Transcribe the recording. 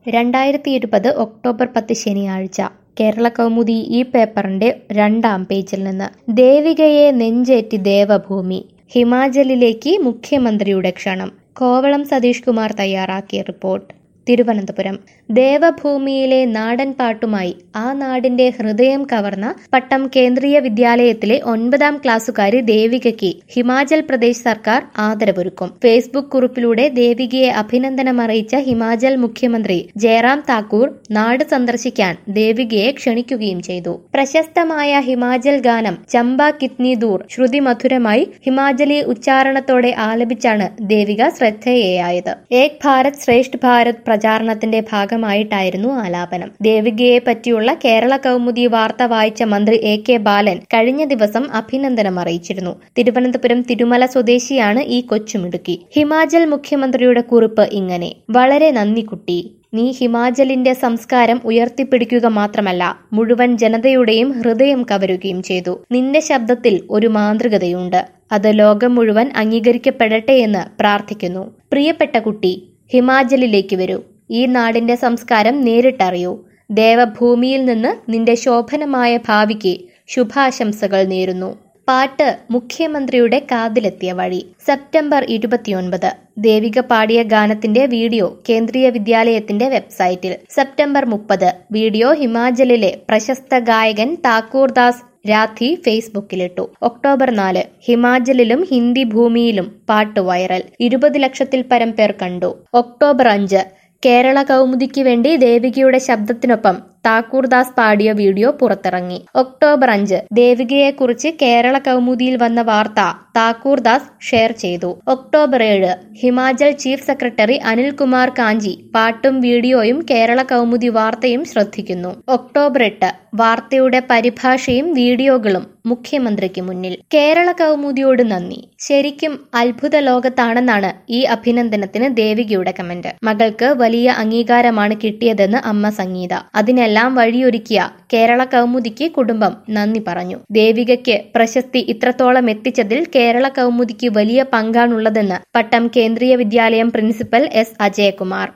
രണ്ടായിരത്തി ഇരുപത് ഒക്ടോബർ പത്ത് ശനിയാഴ്ച കേരള കൗമുദി ഈ പേപ്പറിന്റെ രണ്ടാം പേജിൽ നിന്ന് ദേവികയെ നെഞ്ചേറ്റി ദേവഭൂമി ഹിമാചലിലേക്ക് മുഖ്യമന്ത്രിയുടെ ക്ഷണം കോവളം സതീഷ് കുമാർ തയ്യാറാക്കിയ റിപ്പോർട്ട് തിരുവനന്തപുരം ദേവഭൂമിയിലെ നാടൻ പാട്ടുമായി ആ നാടിന്റെ ഹൃദയം കവർന്ന പട്ടം കേന്ദ്രീയ വിദ്യാലയത്തിലെ ഒൻപതാം ക്ലാസ്സുകാരി ദേവികയ്ക്ക് ഹിമാചൽ പ്രദേശ് സർക്കാർ ആദരവൊരുക്കും ഫേസ്ബുക്ക് കുറിപ്പിലൂടെ ദേവികയെ അഭിനന്ദനം അറിയിച്ച ഹിമാചൽ മുഖ്യമന്ത്രി ജയറാം താക്കൂർ നാട് സന്ദർശിക്കാൻ ദേവികയെ ക്ഷണിക്കുകയും ചെയ്തു പ്രശസ്തമായ ഹിമാചൽ ഗാനം ചമ്പ കിത്നി ദൂർ ശ്രുതിമധുരമായി ഹിമാചലി ഉച്ചാരണത്തോടെ ആലപിച്ചാണ് ദേവിക ശ്രദ്ധേയയായത് ഏക് ഭാരത് ശ്രേഷ്ഠ് ഭാരത് പ്രചാരണത്തിന്റെ ഭാഗമായിട്ടായിരുന്നു ആലാപനം ദേവികയെ പറ്റിയുള്ള കേരള കൗമുദി വാർത്ത വായിച്ച മന്ത്രി എ കെ ബാലൻ കഴിഞ്ഞ ദിവസം അഭിനന്ദനം അറിയിച്ചിരുന്നു തിരുവനന്തപുരം തിരുമല സ്വദേശിയാണ് ഈ കൊച്ചുമിടുക്കി ഹിമാചൽ മുഖ്യമന്ത്രിയുടെ കുറിപ്പ് ഇങ്ങനെ വളരെ നന്ദി കുട്ടി നീ ഹിമാചലിന്റെ സംസ്കാരം ഉയർത്തിപ്പിടിക്കുക മാത്രമല്ല മുഴുവൻ ജനതയുടെയും ഹൃദയം കവരുകയും ചെയ്തു നിന്റെ ശബ്ദത്തിൽ ഒരു മാന്ത്രികതയുണ്ട് അത് ലോകം മുഴുവൻ അംഗീകരിക്കപ്പെടട്ടെ എന്ന് പ്രാർത്ഥിക്കുന്നു പ്രിയപ്പെട്ട കുട്ടി ഹിമാചലിലേക്ക് വരൂ ഈ നാടിന്റെ സംസ്കാരം നേരിട്ടറിയൂ ദേവഭൂമിയിൽ നിന്ന് നിന്റെ ശോഭനമായ ഭാവിക്ക് ശുഭാശംസകൾ നേരുന്നു പാട്ട് മുഖ്യമന്ത്രിയുടെ കാതിലെത്തിയ വഴി സെപ്റ്റംബർ ഇരുപത്തിയൊൻപത് ദേവിക പാടിയ ഗാനത്തിന്റെ വീഡിയോ കേന്ദ്രീയ വിദ്യാലയത്തിന്റെ വെബ്സൈറ്റിൽ സെപ്റ്റംബർ മുപ്പത് വീഡിയോ ഹിമാചലിലെ പ്രശസ്ത ഗായകൻ താക്കൂർദാസ് രാധി ഫേസ്ബുക്കിലിട്ടു ഒക്ടോബർ നാല് ഹിമാചലിലും ഹിന്ദി ഭൂമിയിലും പാട്ട് വൈറൽ ഇരുപത് ലക്ഷത്തിൽ പരം പേർ കണ്ടു ഒക്ടോബർ അഞ്ച് കേരള കൗമുദിക്ക് വേണ്ടി ദേവികയുടെ ശബ്ദത്തിനൊപ്പം താക്കൂർദാസ് പാടിയ വീഡിയോ പുറത്തിറങ്ങി ഒക്ടോബർ അഞ്ച് ദേവികയെക്കുറിച്ച് കേരള കൗമുദിയിൽ വന്ന വാർത്ത താക്കൂർദാസ് ഷെയർ ചെയ്തു ഒക്ടോബർ ഏഴ് ഹിമാചൽ ചീഫ് സെക്രട്ടറി അനിൽകുമാർ കാഞ്ചി പാട്ടും വീഡിയോയും കേരള കൗമുദി വാർത്തയും ശ്രദ്ധിക്കുന്നു ഒക്ടോബർ എട്ട് വാർത്തയുടെ പരിഭാഷയും വീഡിയോകളും മുഖ്യമന്ത്രിക്ക് മുന്നിൽ കേരള കൗമുദിയോട് നന്ദി ശരിക്കും അത്ഭുത ലോകത്താണെന്നാണ് ഈ അഭിനന്ദനത്തിന് ദേവികയുടെ കമന്റ് മകൾക്ക് വലിയ അംഗീകാരമാണ് കിട്ടിയതെന്ന് അമ്മ സംഗീത അതിനെല്ലാം വഴിയൊരുക്കിയ കേരള കൗമുദിക്ക് കുടുംബം നന്ദി പറഞ്ഞു ദേവികയ്ക്ക് പ്രശസ്തി ഇത്രത്തോളം എത്തിച്ചതിൽ കേരള കൗമുദിക്ക് വലിയ പങ്കാണുള്ളതെന്ന് പട്ടം കേന്ദ്രീയ വിദ്യാലയം പ്രിൻസിപ്പൽ എസ് അജയകുമാർ